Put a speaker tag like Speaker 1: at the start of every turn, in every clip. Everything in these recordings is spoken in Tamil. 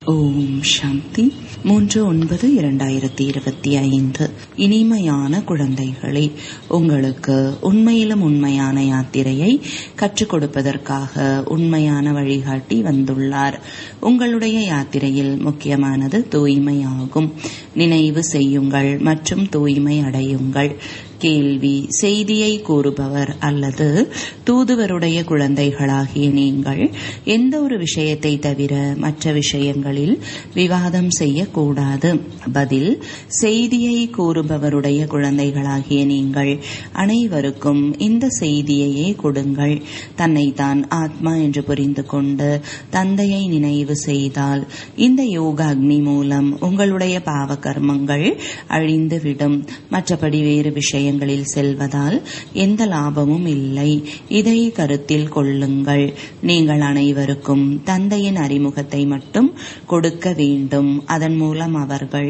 Speaker 1: ஓம் சாந்தி மூன்று ஒன்பது இரண்டாயிரத்தி இருபத்தி ஐந்து இனிமையான குழந்தைகளே உங்களுக்கு உண்மையிலும் உண்மையான யாத்திரையை கற்றுக் கொடுப்பதற்காக உண்மையான வழிகாட்டி வந்துள்ளார் உங்களுடைய யாத்திரையில் முக்கியமானது தூய்மையாகும் நினைவு செய்யுங்கள் மற்றும் தூய்மை அடையுங்கள் கேள்வி செய்தியை கூறுபவர் அல்லது தூதுவருடைய குழந்தைகளாகிய நீங்கள் எந்த ஒரு விஷயத்தை தவிர மற்ற விஷயங்களில் விவாதம் செய்யக்கூடாது பதில் செய்தியை கூறுபவருடைய குழந்தைகளாகிய நீங்கள் அனைவருக்கும் இந்த செய்தியையே கொடுங்கள் தன்னைத்தான் ஆத்மா என்று புரிந்து கொண்டு தந்தையை நினைவு செய்தால் இந்த யோக அக்னி மூலம் உங்களுடைய பாவ கர்மங்கள் அழிந்துவிடும் மற்றபடி வேறு விஷயம் விஷயங்களில் செல்வதால் எந்த லாபமும் இல்லை இதை கருத்தில் கொள்ளுங்கள் நீங்கள் அனைவருக்கும் தந்தையின் அறிமுகத்தை மட்டும் கொடுக்க வேண்டும் அதன் மூலம் அவர்கள்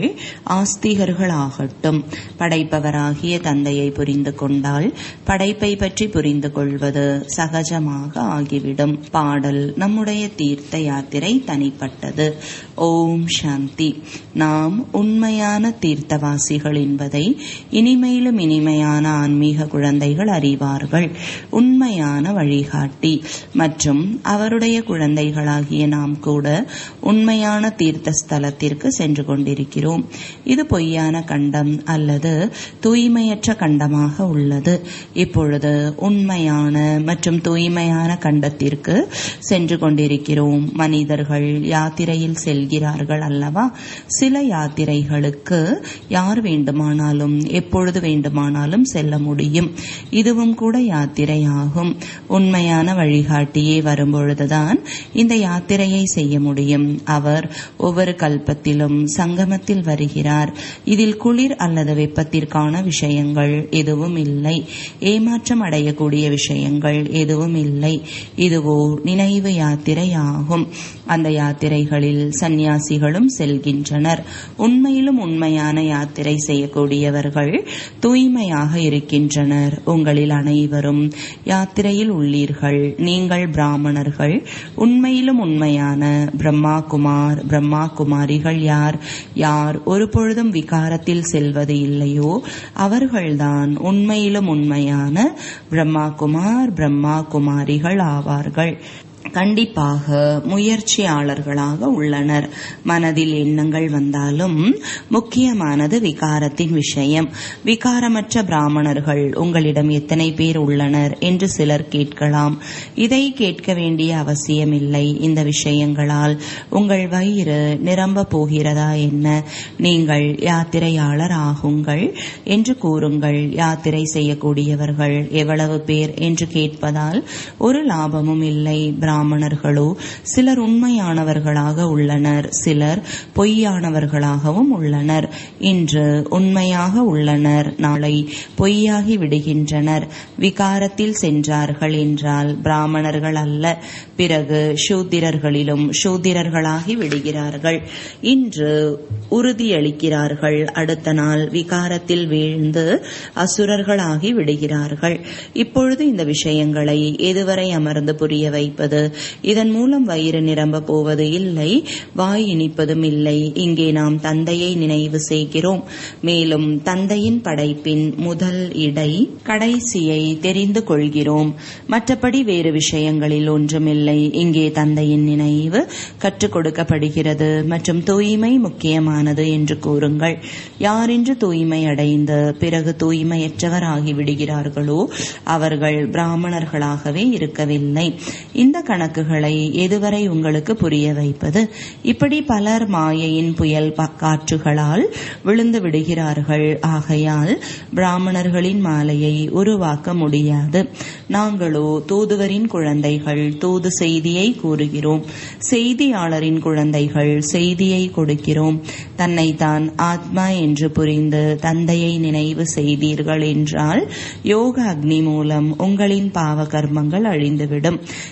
Speaker 1: ஆஸ்திகர்களாகட்டும் படைப்பவராகிய தந்தையை புரிந்து கொண்டால் படைப்பை பற்றி புரிந்து கொள்வது சகஜமாக ஆகிவிடும் பாடல் நம்முடைய தீர்த்த யாத்திரை தனிப்பட்டது ஓம் சாந்தி நாம் உண்மையான தீர்த்தவாசிகள் என்பதை இனிமையிலும் இனிமை உண்மையான ஆன்மீக குழந்தைகள் அறிவார்கள் உண்மையான வழிகாட்டி மற்றும் அவருடைய குழந்தைகளாகிய நாம் கூட உண்மையான தீர்த்த ஸ்தலத்திற்கு சென்று கொண்டிருக்கிறோம் இது பொய்யான கண்டம் அல்லது தூய்மையற்ற கண்டமாக உள்ளது இப்பொழுது உண்மையான மற்றும் தூய்மையான கண்டத்திற்கு சென்று கொண்டிருக்கிறோம் மனிதர்கள் யாத்திரையில் செல்கிறார்கள் அல்லவா சில யாத்திரைகளுக்கு யார் வேண்டுமானாலும் எப்பொழுது வேண்டுமானாலும் வேண்டுமானாலும் செல்ல முடியும் இதுவும் கூட யாத்திரையாகும் உண்மையான வழிகாட்டியே வரும்பொழுதுதான் இந்த யாத்திரையை செய்ய முடியும் அவர் ஒவ்வொரு கல்பத்திலும் சங்கமத்தில் வருகிறார் இதில் குளிர் அல்லது வெப்பத்திற்கான விஷயங்கள் எதுவும் இல்லை ஏமாற்றம் அடையக்கூடிய விஷயங்கள் எதுவும் இல்லை இதுவோ நினைவு யாத்திரை ஆகும் அந்த யாத்திரைகளில் சந்நியாசிகளும் செல்கின்றனர் உண்மையிலும் உண்மையான யாத்திரை செய்யக்கூடியவர்கள் தூய்மையாக இருக்கின்றனர் உங்களில் அனைவரும் யாத்திரையில் உள்ளீர்கள் நீங்கள் பிராமணர்கள் உண்மையிலும் உண்மையான பிரம்மா குமார் பிரம்மா குமாரிகள் யார் யார் ஒரு பொழுதும் விகாரத்தில் செல்வது இல்லையோ அவர்கள்தான் உண்மையிலும் உண்மையான பிரம்மா குமார் பிரம்மா குமாரிகள் ஆவார்கள் கண்டிப்பாக முயற்சியாளர்களாக உள்ளனர் மனதில் எண்ணங்கள் வந்தாலும் முக்கியமானது விகாரத்தின் விஷயம் விகாரமற்ற பிராமணர்கள் உங்களிடம் எத்தனை பேர் உள்ளனர் என்று சிலர் கேட்கலாம் இதை கேட்க வேண்டிய அவசியமில்லை இந்த விஷயங்களால் உங்கள் வயிறு நிரம்ப போகிறதா என்ன நீங்கள் யாத்திரையாளர் ஆகுங்கள் என்று கூறுங்கள் யாத்திரை செய்யக்கூடியவர்கள் எவ்வளவு பேர் என்று கேட்பதால் ஒரு லாபமும் இல்லை பிராமணர்களோ சிலர் உண்மையானவர்களாக உள்ளனர் சிலர் பொய்யானவர்களாகவும் உள்ளனர் இன்று உண்மையாக உள்ளனர் நாளை பொய்யாகி விடுகின்றனர் விகாரத்தில் சென்றார்கள் என்றால் பிராமணர்கள் அல்ல பிறகு சூத்திரர்களிலும் சூத்திரர்களாகி விடுகிறார்கள் இன்று உறுதியளிக்கிறார்கள் அடுத்த நாள் விகாரத்தில் வீழ்ந்து அசுரர்களாகி விடுகிறார்கள் இப்பொழுது இந்த விஷயங்களை எதுவரை அமர்ந்து புரிய வைப்பது இதன் மூலம் வயிறு நிரம்ப போவது இல்லை வாய் இனிப்பதும் இல்லை இங்கே நாம் தந்தையை நினைவு செய்கிறோம் மேலும் தந்தையின் படைப்பின் முதல் இடை கடைசியை தெரிந்து கொள்கிறோம் மற்றபடி வேறு விஷயங்களில் ஒன்றுமில்லை இங்கே தந்தையின் நினைவு கற்றுக் கொடுக்கப்படுகிறது மற்றும் தூய்மை முக்கியமானது என்று கூறுங்கள் யாரென்று தூய்மை அடைந்து பிறகு தூய்மையற்றவர் ஆகிவிடுகிறார்களோ அவர்கள் பிராமணர்களாகவே இருக்கவில்லை இந்த கணக்குகளை எதுவரை உங்களுக்கு புரிய வைப்பது இப்படி பலர் மாயையின் புயல் காற்றுகளால் விழுந்து விடுகிறார்கள் ஆகையால் பிராமணர்களின் மாலையை உருவாக்க முடியாது நாங்களோ தூதுவரின் குழந்தைகள் தூது செய்தியை கூறுகிறோம் செய்தியாளரின் குழந்தைகள் செய்தியை கொடுக்கிறோம் தன்னைத்தான் ஆத்மா என்று புரிந்து தந்தையை நினைவு செய்தீர்கள் என்றால் யோக அக்னி மூலம் உங்களின் பாவ கர்மங்கள் அழிந்துவிடும் இந்த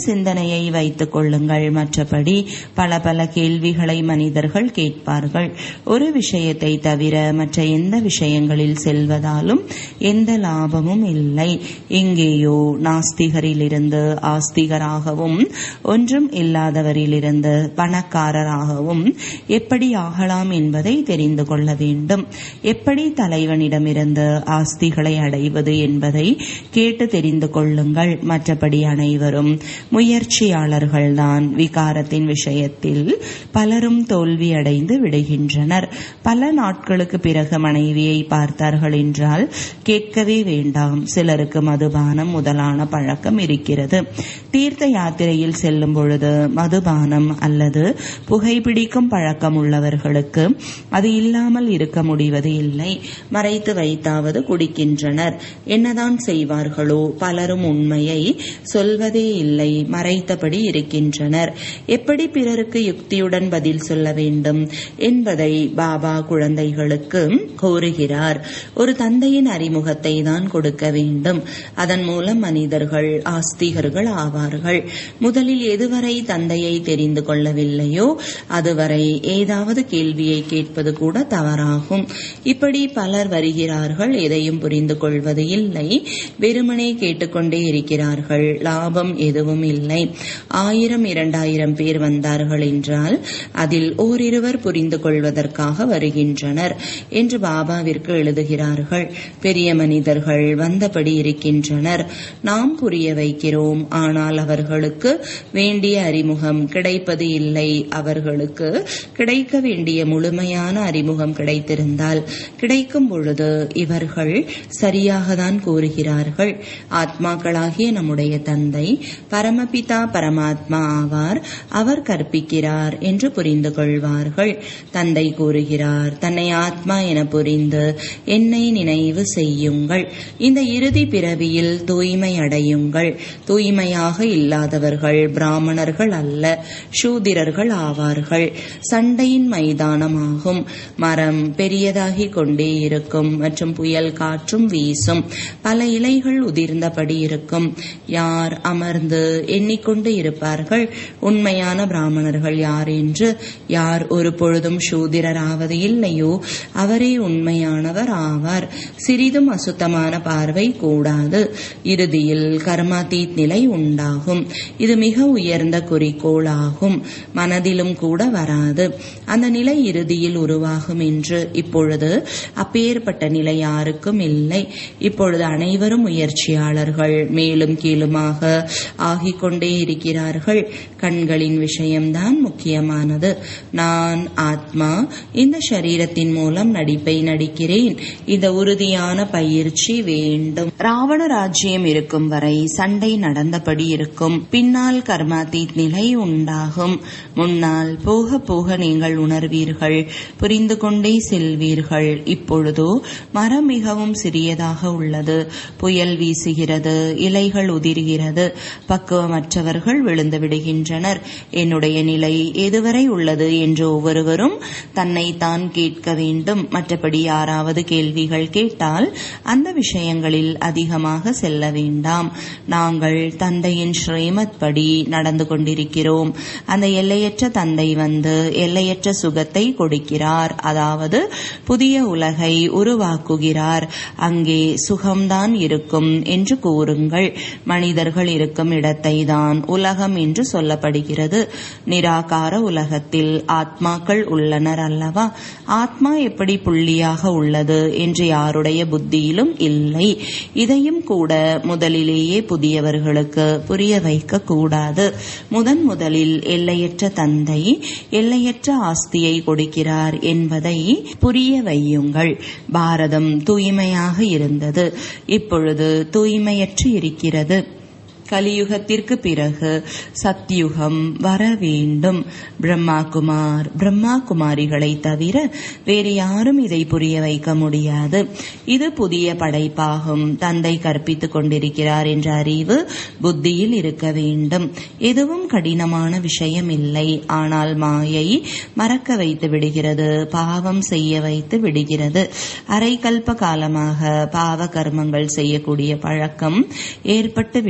Speaker 1: சிந்தனையை வைத்துக் கொள்ளுங்கள் மற்றபடி பல பல கேள்விகளை மனிதர்கள் கேட்பார்கள் ஒரு விஷயத்தை தவிர மற்ற எந்த விஷயங்களில் செல்வதாலும் எந்த லாபமும் இல்லை எங்கேயோ நாஸ்திகரிலிருந்து ஆஸ்திகராகவும் ஒன்றும் இல்லாதவரிலிருந்து பணக்காரராகவும் எப்படி ஆகலாம் என்பதை தெரிந்து கொள்ள வேண்டும் எப்படி தலைவனிடமிருந்து ஆஸ்திகளை அடைவது என்பதை கேட்டு தெரிந்து கொள்ளுங்கள் மற்றபடி அனைவரும் முயற்சியாளர்கள்தான் விகாரத்தின் விஷயத்தில் பலரும் தோல்வியடைந்து விடுகின்றனர் பல நாட்களுக்கு பிறகு மனைவியை பார்த்தார்கள் என்றால் கேட்கவே வேண்டாம் சிலருக்கு மதுபானம் முதலான பழக்கம் இருக்கிறது தீர்த்த யாத்திரையில் செல்லும் பொழுது மதுபானம் அல்லது புகைப்பிடிக்கும் பழக்கம் உள்ளவர்களுக்கு அது இல்லாமல் இருக்க முடிவது இல்லை மறைத்து வைத்தாவது குடிக்கின்றனர் என்னதான் செய்வார்களோ பலரும் உண்மையை சொல்வதே இல்லை மறைத்தபடி இருக்கின்றனர் எப்படி பிறருக்கு யுக்தியுடன் பதில் சொல்ல வேண்டும் என்பதை பாபா குழந்தைகளுக்கு கூறுகிறார் ஒரு தந்தையின் அறிமுகத்தை தான் கொடுக்க வேண்டும் அதன் மூலம் மனிதர்கள் ஆஸ்திகர்கள் ஆவார்கள் முதலில் எதுவரை தந்தையை தெரிந்து கொள்ளவில்லையோ அதுவரை ஏதாவது கேள்வியை கேட்பது கூட தவறாகும் இப்படி பலர் வருகிறார்கள் எதையும் புரிந்து கொள்வது இல்லை வெறுமனே கேட்டுக்கொண்டே இருக்கிறார்கள் லாபம் எதுவும் இல்லை ஆயிரம் இரண்டாயிரம் பேர் வந்தார்கள் என்றால் அதில் ஓரிருவர் புரிந்து கொள்வதற்காக வருகின்றனர் என்று பாபாவிற்கு எழுதுகிறார்கள் பெரிய மனிதர்கள் வந்தபடி இருக்கின்றனர் நாம் புரிய வைக்கிறோம் ஆனால் அவர்களுக்கு வேண்டிய அறிமுகம் கிடைப்பது இல்லை அவர்களுக்கு கிடைக்க வேண்டிய முழுமையான அறிமுகம் கிடைத்திருந்தால் கிடைக்கும் பொழுது இவர்கள் சரியாக தான் கூறுகிறார்கள் ஆத்மாக்களாகிய நம்முடைய தந்தை பரமபிதா பரமாத்மா ஆவார் அவர் கற்பிக்கிறார் என்று புரிந்து கொள்வார்கள் தந்தை கூறுகிறார் தன்னை ஆத்மா என புரிந்து என்னை நினைவு செய்யுங்கள் இந்த இறுதி பிறவியில் தூய்மை அடையுங்கள் தூய்மையாக இல்லாதவர்கள் பிராமணர்கள் அல்ல சூதிரர்கள் ஆவார்கள் சண்டையின் மைதானமாகும் மரம் பெரியதாகிக் கொண்டே இருக்கும் மற்றும் புயல் காற்றும் வீசும் பல இலைகள் உதிர்ந்தபடி இருக்கும் யார் அமர்ந்து எண்ணிக்கொண்டு இருப்பார்கள் உண்மையான பிராமணர்கள் யார் என்று யார் ஒரு பொழுதும் சூதிரராவது இல்லையோ அவரே உண்மையானவர் ஆவார் சிறிதும் அசுத்தமான பார்வை கூடாது இறுதியில் கர்மாதீத் நிலை உண்டாகும் இது மிக உயர்ந்த குறிக்கோள் ஆகும் மனதிலும் கூட வராது அந்த நிலை இறுதியில் உருவாகும் என்று இப்பொழுது அப்பேற்பட்ட நிலை யாருக்கும் இல்லை இப்பொழுது அனைவரும் முயற்சியாளர்கள் மேலும் கீழுமாக ஆகிக் கொண்டே இருக்கிறார்கள் கண்களின் விஷயம்தான் முக்கியமானது நான் ஆத்மா இந்த சரீரத்தின் மூலம் நடிப்பை நடிக்கிறேன் இந்த உறுதியான பயிற்சி வேண்டும் ராவண ராஜ்யம் இருக்கும் வரை சண்டை நடந்தபடி இருக்கும் பின்னால் கர்மாதீத் நிலை உண்டாகும் முன்னால் போக போக நீங்கள் உணர்வீர்கள் புரிந்து கொண்டே செல்வீர்கள் இப்பொழுதோ மரம் மிகவும் சிறியதாக உள்ளது புயல் வீசுகிறது இலைகள் உதிர்கிறது பக்குவமற்றவர்கள் விழுந்து விடுகின்றனர் என்னுடைய நிலை எதுவரை உள்ளது என்று ஒவ்வொருவரும் தன்னை தான் கேட்க வேண்டும் மற்றபடி யாராவது கேள்விகள் கேட்டால் அந்த விஷயங்களில் அதிகமாக செல்ல வேண்டாம் நாங்கள் தந்தையின் ஸ்ரீமத் படி நடந்து கொண்டிருக்கிறோம் அந்த எல்லையற்ற தந்தை வந்து எல்லையற்ற சுகத்தை கொடுக்கிறார் அதாவது புதிய உலகை உருவாக்குகிறார் அங்கே சுகம்தான் இருக்கும் என்று கூறுங்கள் மனிதர்கள் இருக்கும் இடத்தை தான் உலகம் என்று சொல்லப்படுகிறது நிராகார உலகத்தில் ஆத்மாக்கள் உள்ளனர் அல்லவா ஆத்மா எப்படி புள்ளியாக உள்ளது என்று யாருடைய புத்தியிலும் இல்லை இதையும் கூட முதலிலேயே புதியவர்களுக்கு புரிய வைக்க கூடாது முதன் முதலில் எல்லையற்ற தந்தை எல்லையற்ற ஆஸ்தியை கொடுக்கிறார் என்பதை புரிய வையுங்கள் பாரதம் தூய்மையாக இருந்தது இப்பொழுது தூய்மையற்று இருக்கிறது கலியுகத்திற்கு பிறகு சத்யுகம் வர வேண்டும் பிரம்மா குமார் பிரம்மா குமாரிகளை தவிர வேறு யாரும் இதை புரிய வைக்க முடியாது இது புதிய படைப்பாகும் தந்தை கற்பித்துக் கொண்டிருக்கிறார் என்ற அறிவு புத்தியில் இருக்க வேண்டும் எதுவும் கடினமான விஷயம் இல்லை ஆனால் மாயை மறக்க வைத்து விடுகிறது பாவம் செய்ய வைத்து விடுகிறது அரை கல்ப காலமாக பாவ கர்மங்கள் செய்யக்கூடிய பழக்கம் ஏற்பட்டு விட்டது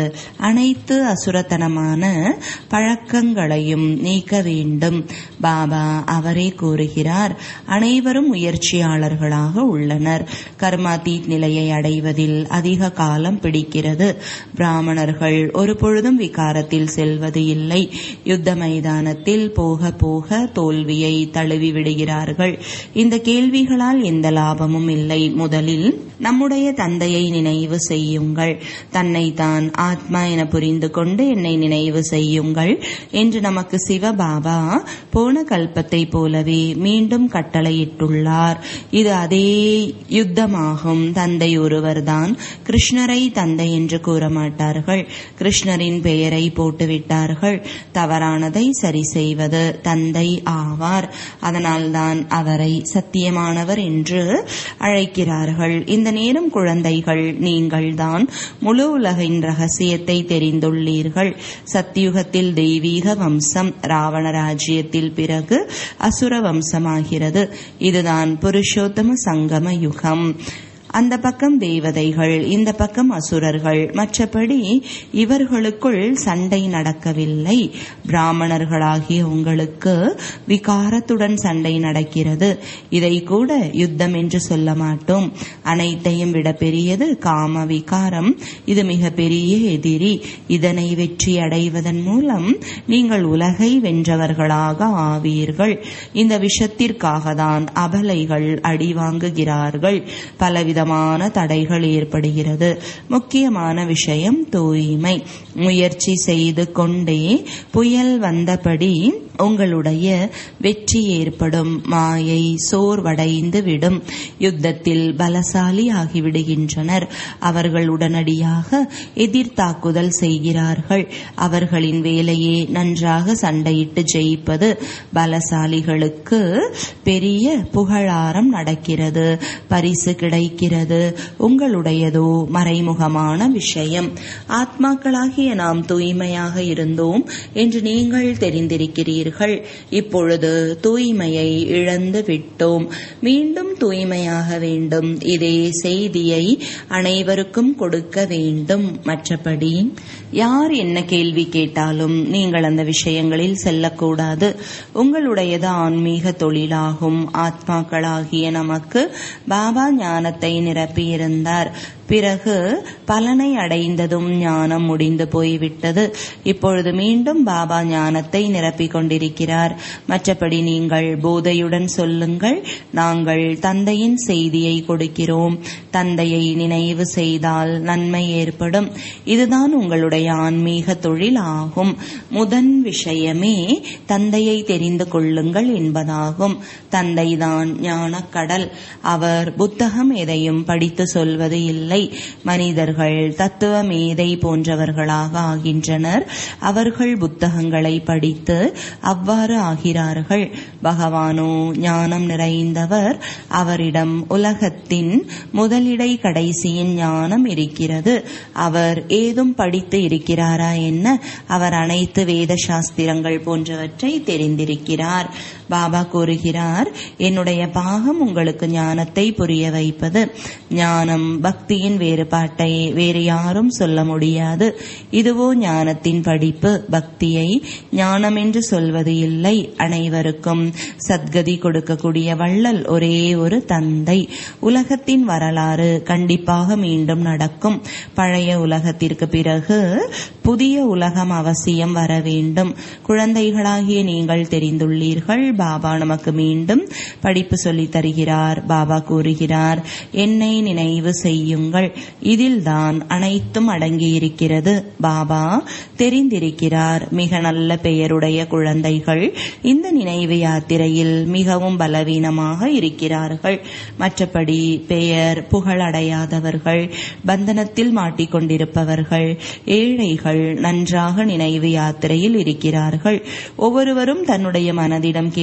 Speaker 1: அனைத்து அசுரத்தனமான பழக்கங்களையும் நீக்க வேண்டும் பாபா அவரே கூறுகிறார் அனைவரும் முயற்சியாளர்களாக உள்ளனர் கர்மாதீத் நிலையை அடைவதில் அதிக காலம் பிடிக்கிறது பிராமணர்கள் ஒரு பொழுதும் விகாரத்தில் செல்வது இல்லை யுத்த மைதானத்தில் போக போக தோல்வியை தழுவி விடுகிறார்கள் இந்த கேள்விகளால் எந்த லாபமும் இல்லை முதலில் நம்முடைய தந்தையை நினைவு செய்யுங்கள் தன்னை தான் ஆத்மா என புரிந்து கொண்டு என்னை நினைவு செய்யுங்கள் என்று நமக்கு சிவபாபா போன கல்பத்தை போலவே மீண்டும் கட்டளையிட்டுள்ளார் இது அதே யுத்தமாகும் தந்தை ஒருவர்தான் கிருஷ்ணரை தந்தை என்று கூற மாட்டார்கள் கிருஷ்ணரின் பெயரை போட்டுவிட்டார்கள் தவறானதை சரி செய்வது தந்தை ஆவார் அதனால்தான் அவரை சத்தியமானவர் என்று அழைக்கிறார்கள் இந்த நேரம் குழந்தைகள் நீங்கள்தான் முழு உலகின் ரகசியத்தை தெரிந்துள்ளீர்கள் சத்தியுகத்தில் தெய்வீக வம்சம் ராவண ராஜ்யத்தில் பிறகு அசுர வம்சமாகிறது இதுதான் புருஷோத்தம சங்கம யுகம் அந்த பக்கம் தேவதைகள் இந்த பக்கம் அசுரர்கள் மற்றபடி இவர்களுக்குள் சண்டை நடக்கவில்லை பிராமணர்களாகிய உங்களுக்கு விகாரத்துடன் சண்டை நடக்கிறது இதை கூட யுத்தம் என்று சொல்ல மாட்டோம் அனைத்தையும் விட பெரியது காம விகாரம் இது மிக பெரிய எதிரி இதனை வெற்றி அடைவதன் மூலம் நீங்கள் உலகை வென்றவர்களாக ஆவீர்கள் இந்த விஷத்திற்காக தான் அபலைகள் அடி வாங்குகிறார்கள் பலவிதமான தடைகள் ஏற்படுகிறது முக்கியமான விஷயம் தூய்மை முயற்சி செய்து கொண்டே புயல் வந்தபடி உங்களுடைய வெற்றி ஏற்படும் மாயை சோர்வடைந்து விடும் யுத்தத்தில் பலசாலி ஆகிவிடுகின்றனர் அவர்கள் உடனடியாக எதிர்த்தாக்குதல் செய்கிறார்கள் அவர்களின் வேலையே நன்றாக சண்டையிட்டு ஜெயிப்பது பலசாலிகளுக்கு பெரிய புகழாரம் நடக்கிறது பரிசு கிடைக்கிறது உங்களுடையதோ மறைமுகமான விஷயம் ஆத்மாக்களாகிய நாம் தூய்மையாக இருந்தோம் என்று நீங்கள் தெரிந்திருக்கிறீர்கள் இப்பொழுது தூய்மையை இழந்து விட்டோம் மீண்டும் தூய்மையாக வேண்டும் இதே செய்தியை அனைவருக்கும் கொடுக்க வேண்டும் மற்றபடி யார் என்ன கேள்வி கேட்டாலும் நீங்கள் அந்த விஷயங்களில் செல்லக்கூடாது உங்களுடையது ஆன்மீக தொழிலாகும் ஆத்மாக்களாகிய நமக்கு பாபா ஞானத்தை நிரப்பியிருந்தார் பிறகு பலனை அடைந்ததும் ஞானம் முடிந்து போய்விட்டது இப்பொழுது மீண்டும் பாபா ஞானத்தை நிரப்பிக் கொண்டிருக்கிறார் மற்றபடி நீங்கள் போதையுடன் சொல்லுங்கள் நாங்கள் தந்தையின் செய்தியை கொடுக்கிறோம் தந்தையை நினைவு செய்தால் நன்மை ஏற்படும் இதுதான் உங்களுடைய ஆன்மீக தொழில் ஆகும் முதன் விஷயமே தந்தையை தெரிந்து கொள்ளுங்கள் என்பதாகும் தந்தைதான் ஞானக்கடல் அவர் புத்தகம் எதையும் படித்து சொல்வது இல்லை மனிதர்கள் தத்துவ மேதை போன்றவர்களாக ஆகின்றனர் அவர்கள் புத்தகங்களை படித்து அவ்வாறு ஆகிறார்கள் பகவானோ ஞானம் நிறைந்தவர் அவரிடம் உலகத்தின் முதலிடை கடைசியின் ஞானம் இருக்கிறது அவர் ஏதும் படித்து இருக்கிறாரா என்ன அவர் அனைத்து வேத சாஸ்திரங்கள் போன்றவற்றை தெரிந்திருக்கிறார் பாபா கூறுகிறார் என்னுடைய பாகம் உங்களுக்கு ஞானத்தை புரிய வைப்பது ஞானம் பக்தியின் வேறுபாட்டை வேறு யாரும் சொல்ல முடியாது இதுவோ ஞானத்தின் படிப்பு பக்தியை ஞானம் என்று சொல்வது இல்லை அனைவருக்கும் சத்கதி கொடுக்கக்கூடிய வள்ளல் ஒரே ஒரு தந்தை உலகத்தின் வரலாறு கண்டிப்பாக மீண்டும் நடக்கும் பழைய உலகத்திற்கு பிறகு புதிய உலகம் அவசியம் வர வேண்டும் குழந்தைகளாகிய நீங்கள் தெரிந்துள்ளீர்கள் பாபா நமக்கு மீண்டும் படிப்பு சொல்லித் தருகிறார் பாபா கூறுகிறார் என்னை நினைவு செய்யுங்கள் இதில்தான் அனைத்தும் அடங்கியிருக்கிறது பாபா தெரிந்திருக்கிறார் மிக நல்ல பெயருடைய குழந்தைகள் இந்த நினைவு யாத்திரையில் மிகவும் பலவீனமாக இருக்கிறார்கள் மற்றபடி பெயர் புகழடையாதவர்கள் பந்தனத்தில் மாட்டிக்கொண்டிருப்பவர்கள் ஏழைகள் நன்றாக நினைவு யாத்திரையில் இருக்கிறார்கள் ஒவ்வொருவரும் தன்னுடைய மனதிடம் கேட்டு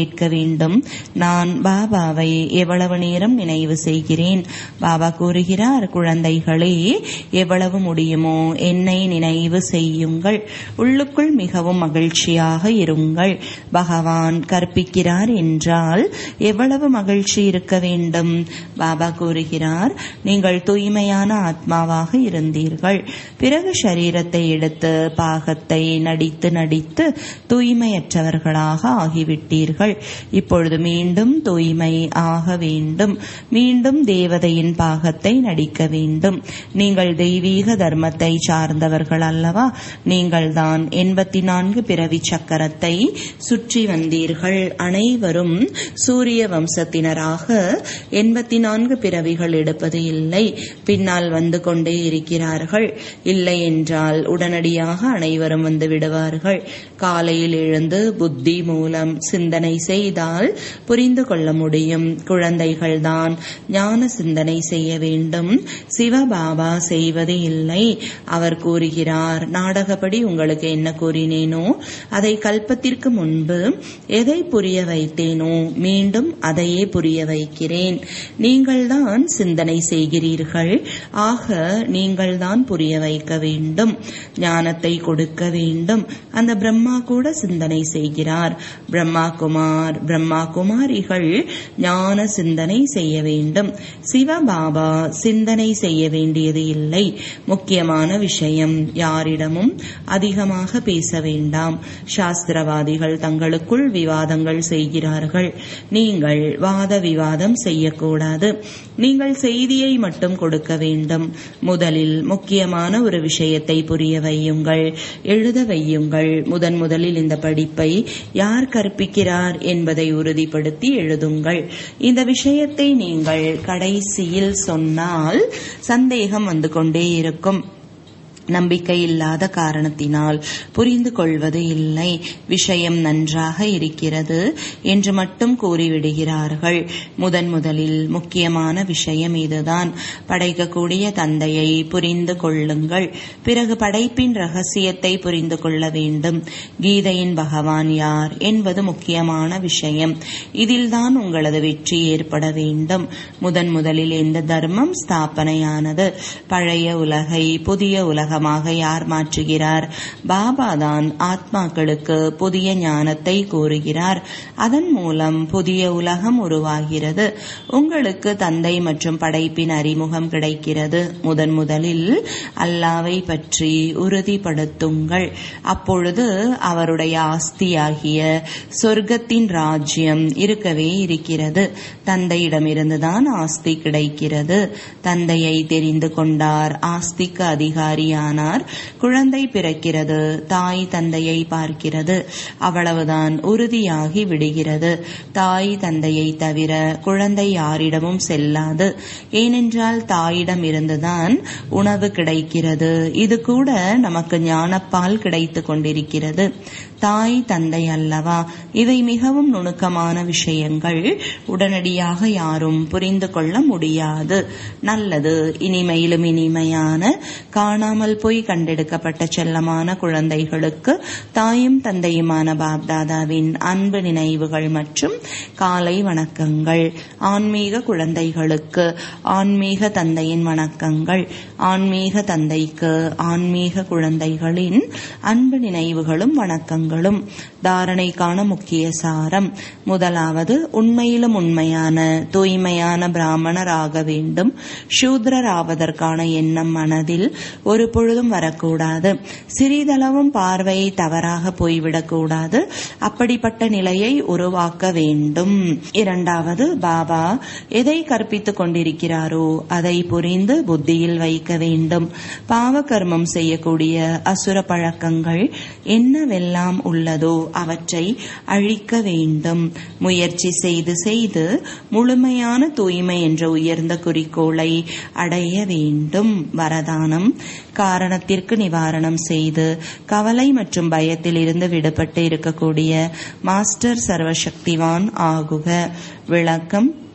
Speaker 1: கேட்க வேண்டும் நான் பாபாவை எவ்வளவு நேரம் நினைவு செய்கிறேன் பாபா கூறுகிறார் குழந்தைகளே எவ்வளவு முடியுமோ என்னை நினைவு செய்யுங்கள் உள்ளுக்குள் மிகவும் மகிழ்ச்சியாக இருங்கள் பகவான் கற்பிக்கிறார் என்றால் எவ்வளவு மகிழ்ச்சி இருக்க வேண்டும் பாபா கூறுகிறார் நீங்கள் தூய்மையான ஆத்மாவாக இருந்தீர்கள் பிறகு சரீரத்தை எடுத்து பாகத்தை நடித்து நடித்து தூய்மையற்றவர்களாக ஆகிவிட்டீர்கள் இப்பொழுது மீண்டும் தூய்மை ஆக வேண்டும் மீண்டும் தேவதையின் பாகத்தை நடிக்க வேண்டும் நீங்கள் தெய்வீக தர்மத்தை சார்ந்தவர்கள் அல்லவா நீங்கள் தான் எண்பத்தி நான்கு பிறவி சக்கரத்தை சுற்றி வந்தீர்கள் அனைவரும் சூரிய வம்சத்தினராக எண்பத்தி நான்கு பிறவிகள் எடுப்பது இல்லை பின்னால் வந்து கொண்டே இருக்கிறார்கள் இல்லை என்றால் உடனடியாக அனைவரும் வந்து விடுவார்கள் காலையில் எழுந்து புத்தி மூலம் சிந்தனை செய்தால் புரிந்து கொள்ள முடியும் குழந்தைகள்தான் ஞான சிந்தனை செய்ய வேண்டும் சிவபாபா செய்வது இல்லை அவர் கூறுகிறார் நாடகப்படி உங்களுக்கு என்ன கூறினேனோ அதை கல்பத்திற்கு முன்பு எதை புரிய வைத்தேனோ மீண்டும் அதையே புரிய வைக்கிறேன் நீங்கள்தான் சிந்தனை செய்கிறீர்கள் ஆக நீங்கள்தான் புரிய வைக்க வேண்டும் ஞானத்தை கொடுக்க வேண்டும் அந்த பிரம்மா கூட சிந்தனை செய்கிறார் பிரம்மா குமார் பிரம்மா குமாரிகள் ஞான சிந்தனை செய்ய வேண்டும் சிவபாபா சிந்தனை செய்ய வேண்டியது இல்லை முக்கியமான விஷயம் யாரிடமும் அதிகமாக பேச வேண்டாம் சாஸ்திரவாதிகள் தங்களுக்குள் விவாதங்கள் செய்கிறார்கள் நீங்கள் வாத விவாதம் செய்யக்கூடாது நீங்கள் செய்தியை மட்டும் கொடுக்க வேண்டும் முதலில் முக்கியமான ஒரு விஷயத்தை புரிய வையுங்கள் எழுத வையுங்கள் முதன் முதலில் இந்த படிப்பை யார் கற்பிக்கிறார் என்பதை உறுதிப்படுத்தி எழுதுங்கள் இந்த விஷயத்தை நீங்கள் கடைசியில் சொன்னால் சந்தேகம் வந்து கொண்டே இருக்கும் நம்பிக்கை இல்லாத காரணத்தினால் புரிந்து கொள்வது இல்லை விஷயம் நன்றாக இருக்கிறது என்று மட்டும் கூறிவிடுகிறார்கள் முதன் முதலில் முக்கியமான விஷயம் இதுதான் படைக்கக்கூடிய தந்தையை புரிந்து கொள்ளுங்கள் பிறகு படைப்பின் ரகசியத்தை புரிந்து கொள்ள வேண்டும் கீதையின் பகவான் யார் என்பது முக்கியமான விஷயம் இதில்தான் உங்களது வெற்றி ஏற்பட வேண்டும் முதன் முதலில் இந்த தர்மம் ஸ்தாபனையானது பழைய உலகை புதிய உலக உலகமாக யார் மாற்றுகிறார் பாபா தான் ஆத்மாக்களுக்கு புதிய ஞானத்தை கூறுகிறார் அதன் மூலம் புதிய உலகம் உருவாகிறது உங்களுக்கு தந்தை மற்றும் படைப்பின் அறிமுகம் கிடைக்கிறது முதன் முதலில் அல்லாவை பற்றி உறுதிப்படுத்துங்கள் அப்பொழுது அவருடைய ஆஸ்தியாகிய சொர்க்கத்தின் ராஜ்யம் இருக்கவே இருக்கிறது தந்தையிடமிருந்துதான் ஆஸ்தி கிடைக்கிறது தந்தையை தெரிந்து கொண்டார் ஆஸ்திக்கு அதிகாரியான ஆனார் குழந்தை பிறக்கிறது தாய் தந்தையை பார்க்கிறது அவ்வளவுதான் உறுதியாகி விடுகிறது தாய் தந்தையை தவிர குழந்தை யாரிடமும் செல்லாது ஏனென்றால் தாயிடம் இருந்துதான் உணவு கிடைக்கிறது இது கூட நமக்கு ஞானப்பால் கிடைத்து கொண்டிருக்கிறது தாய் தந்தை அல்லவா இவை மிகவும் நுணுக்கமான விஷயங்கள் உடனடியாக யாரும் புரிந்து கொள்ள முடியாது நல்லது இனிமையிலும் இனிமையான காணாமல் போய் கண்டெடுக்கப்பட்ட செல்லமான குழந்தைகளுக்கு தாயும் தந்தையுமான பாப்தாதாவின் அன்பு நினைவுகள் மற்றும் காலை வணக்கங்கள் ஆன்மீக குழந்தைகளுக்கு ஆன்மீக தந்தையின் வணக்கங்கள் ஆன்மீக தந்தைக்கு ஆன்மீக குழந்தைகளின் அன்பு நினைவுகளும் வணக்கங்களும் தாரணைக்கான முக்கிய சாரம் முதலாவது உண்மையிலும் உண்மையான தூய்மையான பிராமணர் ஆக வேண்டும் சூத்ரர் ஆவதற்கான எண்ணம் மனதில் ஒரு பொழுதும் வரக்கூடாது சிறிதளவும் பார்வை தவறாக போய்விடக்கூடாது அப்படிப்பட்ட நிலையை உருவாக்க வேண்டும் இரண்டாவது பாபா எதை கற்பித்துக் கொண்டிருக்கிறாரோ அதை புரிந்து புத்தியில் வைக்க வேண்டும் பாவ கர்மம் செய்யக்கூடிய அசுர பழக்கங்கள் என்னவெல்லாம் உள்ளதோ அவற்றை அழிக்க வேண்டும் முயற்சி செய்து செய்து முழுமையான தூய்மை என்ற உயர்ந்த குறிக்கோளை அடைய வேண்டும் வரதானம் காரணத்திற்கு நிவாரணம் செய்து கவலை மற்றும் பயத்தில் இருந்து விடுபட்டு இருக்கக்கூடிய மாஸ்டர் சர்வசக்திவான் ஆகுக விளக்கம்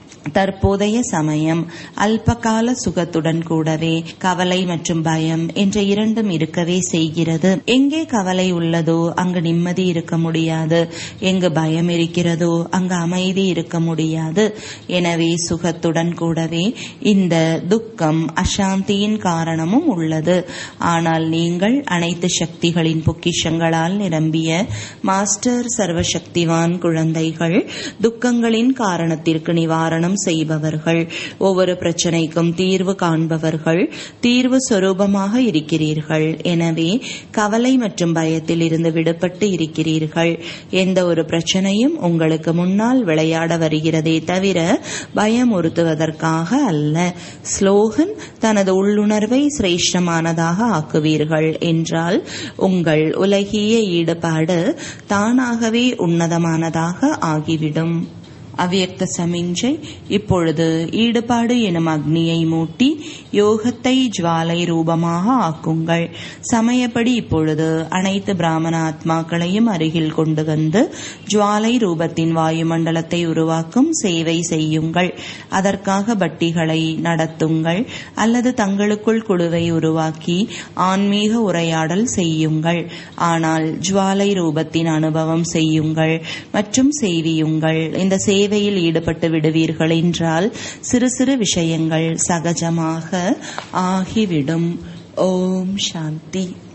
Speaker 1: தற்போதைய சமயம் அல்பகால சுகத்துடன் கூடவே கவலை மற்றும் பயம் என்ற இரண்டும் இருக்கவே செய்கிறது எங்கே கவலை உள்ளதோ அங்கு நிம்மதி இருக்க முடியாது எங்கு பயம் இருக்கிறதோ அங்கு அமைதி இருக்க முடியாது எனவே சுகத்துடன் கூடவே இந்த துக்கம் அசாந்தியின் காரணமும் உள்ளது ஆனால் நீங்கள் அனைத்து சக்திகளின் பொக்கிஷங்களால் நிரம்பிய மாஸ்டர் சர்வசக்திவான் குழந்தைகள் துக்கங்களின் காரணத்திற்கு நிவாரணம் செய்பவர்கள் ஒவ்வொரு பிரச்சனைக்கும் தீர்வு காண்பவர்கள் தீர்வு சொரூபமாக இருக்கிறீர்கள் எனவே கவலை மற்றும் பயத்தில் இருந்து விடுபட்டு இருக்கிறீர்கள் எந்த ஒரு பிரச்சனையும் உங்களுக்கு முன்னால் விளையாட வருகிறதே தவிர பயமுறுத்துவதற்காக அல்ல ஸ்லோகன் தனது உள்ளுணர்வை சிரேஷ்டமானதாக ஆக்குவீர்கள் என்றால் உங்கள் உலகிய ஈடுபாடு தானாகவே உன்னதமானதாக ஆகிவிடும் அவ்வியக்த சமிஞ்சை இப்பொழுது ஈடுபாடு எனும் அக்னியை மூட்டி யோகத்தை ஜுவாலை ரூபமாக ஆக்குங்கள் சமயப்படி இப்பொழுது அனைத்து பிராமண ஆத்மாக்களையும் அருகில் கொண்டு வந்து ஜுவாலை ரூபத்தின் வாயுமண்டலத்தை உருவாக்கும் சேவை செய்யுங்கள் அதற்காக பட்டிகளை நடத்துங்கள் அல்லது தங்களுக்குள் குழுவை உருவாக்கி ஆன்மீக உரையாடல் செய்யுங்கள் ஆனால் ஜுவாலை ரூபத்தின் அனுபவம் செய்யுங்கள் மற்றும் செய்வியுங்கள் இந்த சேவை சேவையில் ஈடுபட்டு விடுவீர்கள் என்றால் சிறு சிறு விஷயங்கள் சகஜமாக ஆகிவிடும் ஓம் சாந்தி